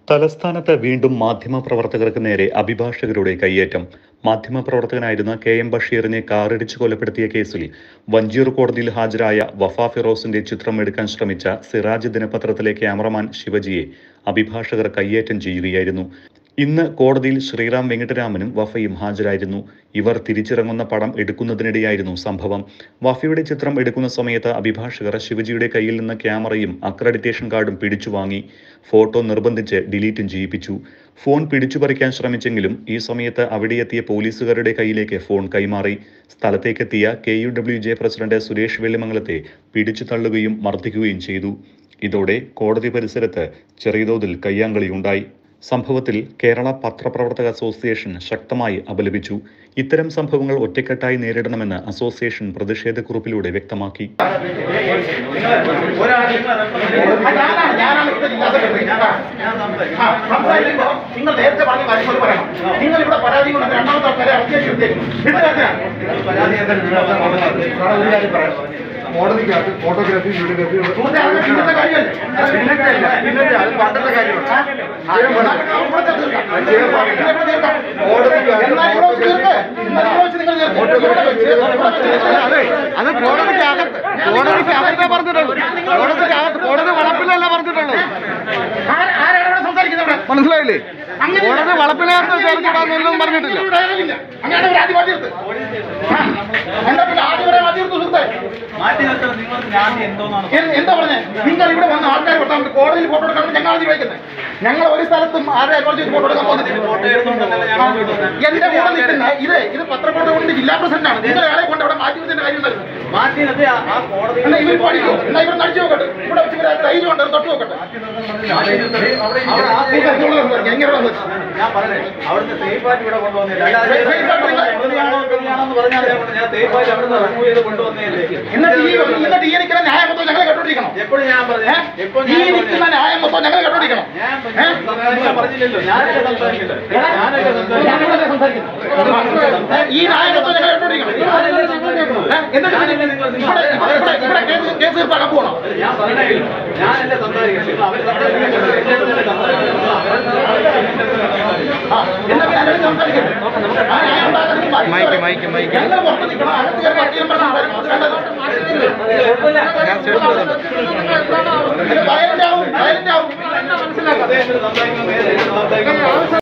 തലസ്ഥാനത്ത് വീണ്ടും മാധ്യമപ്രവർത്തകർക്ക് നേരെ അഭിഭാഷകരുടെ കയ്യേറ്റം മാധ്യമപ്രവർത്തകനായിരുന്ന കെ എം ബഷീറിനെ കാറിടിച്ച് കൊലപ്പെടുത്തിയ കേസിൽ വഞ്ചിയൂർ കോടതിയിൽ ഹാജരായ വഫ ഫിറോസിന്റെ ചിത്രം എടുക്കാൻ ശ്രമിച്ച സിറാജ് ദിനപത്രത്തിലെ ക്യാമറമാൻ ശിവജിയെ അഭിഭാഷകർ കയ്യേറ്റം ചെയ്യുകയായിരുന്നു ഇന്ന് കോടതിയിൽ ശ്രീറാം വെങ്കിട്ടരാമനും വഫയും ഹാജരായിരുന്നു ഇവർ തിരിച്ചിറങ്ങുന്ന പടം എടുക്കുന്നതിനിടെയായിരുന്നു സംഭവം വഫയുടെ ചിത്രം എടുക്കുന്ന സമയത്ത് അഭിഭാഷകർ ശിവജിയുടെ കയ്യിൽ നിന്ന് ക്യാമറയും അക്രഡിറ്റേഷൻ കാർഡും പിടിച്ചു വാങ്ങി ഫോട്ടോ നിർബന്ധിച്ച് ഡിലീറ്റും ചെയ്യിപ്പിച്ചു ഫോൺ പിടിച്ചുപറിക്കാൻ ശ്രമിച്ചെങ്കിലും ഈ സമയത്ത് അവിടെയെത്തിയ പോലീസുകാരുടെ കയ്യിലേക്ക് ഫോൺ കൈമാറി സ്ഥലത്തേക്കെത്തിയ K U W J president Suresh വെള്ളിമംഗലത്തെ പിടിച്ചു തള്ളുകയും മർദ്ദിക്കുകയും ചെയ്തു ഇതോടെ കോടതി പരിസരത്ത് ചെറിയതോതിൽ കയ്യാങ്കളിയുണ്ടായി സംഭവത്തിൽ കേരള പത്രപ്രവർത്തക അസോസിയേഷൻ ശക്തമായി അപലപിച്ചു ഇത്തരം സംഭവങ്ങൾ ഒറ്റക്കെട്ടായി നേരിടണമെന്ന് അസോസിയേഷൻ പ്രതിഷേധക്കുറിപ്പിലൂടെ വ്യക്തമാക്കി ഞാനാണ് ഞാനാണ് ഇവിടെ ജില്ലാ സെക്രട്ടറി ആ, സംസാരിക്കുമ്പോ നിങ്ങൾ നേരത്തെ പറഞ്ഞ കാര്യങ്ങൾ പറയണം നിങ്ങൾ ഇവിടെ പരാതി കൊണ്ട് രണ്ടാമത്തെ ആൾക്കാരെ അത്യാവശ്യം ഉദ്ദേശിക്കുന്നു എന്ത് കാര്യത്തിനാണ് കോടതിക്കകത്ത് ഫോട്ടോഗ്രാഫി വീഡിയോഗ്രാഫി സുഹൃത്തെ അതൊക്കെ പിന്നത്തെ കാര്യമല്ലേ പിന്നത്തെ അത് പണ്ടത്തെ കാര്യമാണ് ഇവിടുത്തെ തീർക്കാം. ചെയ്യാൻ പാടില്ല. ഇവിടെ തീർക്കാം. കോടതിക്കകത്ത് എന്നാൽ ഇവിടെ വെച്ച് തീർക്ക്. എന്നാൽ ഇവിടെ വെച്ച് നിങ്ങൾ തീർക്ക്. ഇവിടെ വെച്ച് ഇവിടെ വെച്ച് തീർക്ക്. അത് കോടതിക്കകത്ത് കോടതിക്കകത്തേ പറഞ്ഞിട്ടുള്ളൂ കോടതിക്കകത്ത് കോടതി വളപ്പിലല്ല പറഞ്ഞിട്ടുള്ളൂ ആരാ- ആരാണ് ഇവിടെ സംസാരിക്കുന്നത് ഇവിടെ? മനസ്സിലായില്ലേ അങ്ങനെ കോടതി വളപ്പിനകത്ത് ചേർത്തിടാന്നൊന്നും പറഞ്ഞിട്ടില്ല ഇവിടെ ഡയലോഗില്ല. അങ്ങനെ ഒരു ആദ്യം മാറ്റി നിർത്ത്. ആ, എന്നാ പിന്നെ ആദ്യം വരെ മാറ്റി നിർത്ത് സുഹൃത്തെ. മാറ്റി നിർത്തുന്നത് നിങ്ങൾ ഞാൻ എന്തോന്നാണ് എൻ- എന്താ പറഞ്ഞേ നിങ്ങൾ ഇവിടെ വന്ന ആൾക്കാർ കൊടുത്താൽ കോടതിയിൽ ഫോട്ടോ എടുക്കണം ഞങ്ങൾ ആദ്യം വയ്ക്കുന്നത് ഞങ്ങൾ ഒരു സ്ഥലത്തും ആരെ കുറച്ച് ഫോട്ടോ എടുക്കാൻ പോകുന്നില്ല ഫോട്ടോ എടുത്തോണ്ടല്ലേ ഞാൻ അങ്ങോട്ട് വന്നത്. എന്റെ കൂടെ നിൽക്കുന്ന ഇത് ഇത് പത്രപ്രവർത്തക കൊണ്ട് ജില്ലാ പ്രസിഡന്റ് ആണ് നിങ്ങൾ അയാളെ കൊണ്ട് അവിടെ മാറ്റി വെച്ചതിന്റെ കാര്യം ഉണ്ടായിരുന്നു മാറ്റി നിർത്തി ആ- ആ കോടതി എന്നാ ഇവർ പഠിക്കോ എന്നാ ഇവർ നടിച്ചു നോക്കട്ടെ ഇവിടെ വെച്ച് ഇവരെ ധൈര്യം ഉണ്ട് തൊട്ട് നോക്കട്ടെ മാറ്റി നിർത്തി അവിടെ അവിടെ ആ നിങ്ങൾ ഇങ്ങോട്ട് സംസാരിക്ക്, എങ്ങനെ സംസാരിക്ക്? ഞാൻ പറഞ്ഞേ അവിടുത്തെ സേഫായിട്ട് ഇവിടെ കൊണ്ടുവന്നില്ല അല്ലാതെ Safe ആയിട്ട് നിങ്ങൾ- പ്രതിയാണോ പ്രതിയാണോന്ന് പറഞ്ഞാൽ ഞാൻ സേഫായിട്ട് അവിടുന്ന് റിമൂവ് ചെയ്ത് കൊണ്ടുവന്നതല്ലേ എന്നിട്ട് ഈ എന്നിട്ട് ഈ നിൽക്കുന്ന ന്യായം മൊത്തം ഞങ്ങൾ കണ്ടുപിടിക്കണം എപ്പോഴും ഞാൻ പറഞ്ഞു എപ്പോഴും ഈ ഞാൻ നിൽക്കുന്ന പറഞ്ഞു. ന്യായം മൊത്തം ഞങ്ങൾ കണ്ടുപിടിക്കണം ഞാൻ സംസാരിക്കാൻ പറഞ്ഞില്ലല്ലോ ഞാനല്ലേ സംസാരിക്കില്ല ഞാനല്ലേ സംസാരിക്കില്ല ഞാനിവിടെ സംസാരിക്കുന്നു. ഈ ന്യായം മൊത്തം ഞങ്ങൾ കണ്ടുപിടിക്കണം ഞാനല്ലേ സംസാരിക്കുന്നത് ഏ? എന്നിട്ട് ഞാനല്ലേ നിങ്ങൾ നിങ്ങൾ ഇവിടെ ഇവിടെ ഇവിടെ ഇവിടെ കേസ് കേസ് തീർപ്പാക്കാൻ പോകണം ഞാൻ പറഞ്ഞില്ല ഞാനല്ലേ സംസാരിക്കുന്നത് നിങ്ങൾ അവർ സംസാരിക്കുന്നത് എന്റെ അടുത്തല്ലേ സംസാരിക്കുന്നത് ആ, എന്നാ പിന്നെ അതിനെ സംസാരിക്കട്ടെ. ആ ന്യായം ഉണ്ടാക്കാൻ നിങ്ങൾ മൈക്ക്, മൈക്ക്, മൈക്ക്. ഞങ്ങൾ പുറത്ത് നിൽക്കണം അകത്ത് കയറി വക്കീലും പറഞ്ഞ് സംസാരിക്കണം. അത് വേണ്ടത്. ഇത് violent ആവും, violent ആവും. അദ്ദേഹത്തിന് സംസാരിക്കുന്നത് നേരെ എനിക്ക് സംസാരിക്കുന്നത്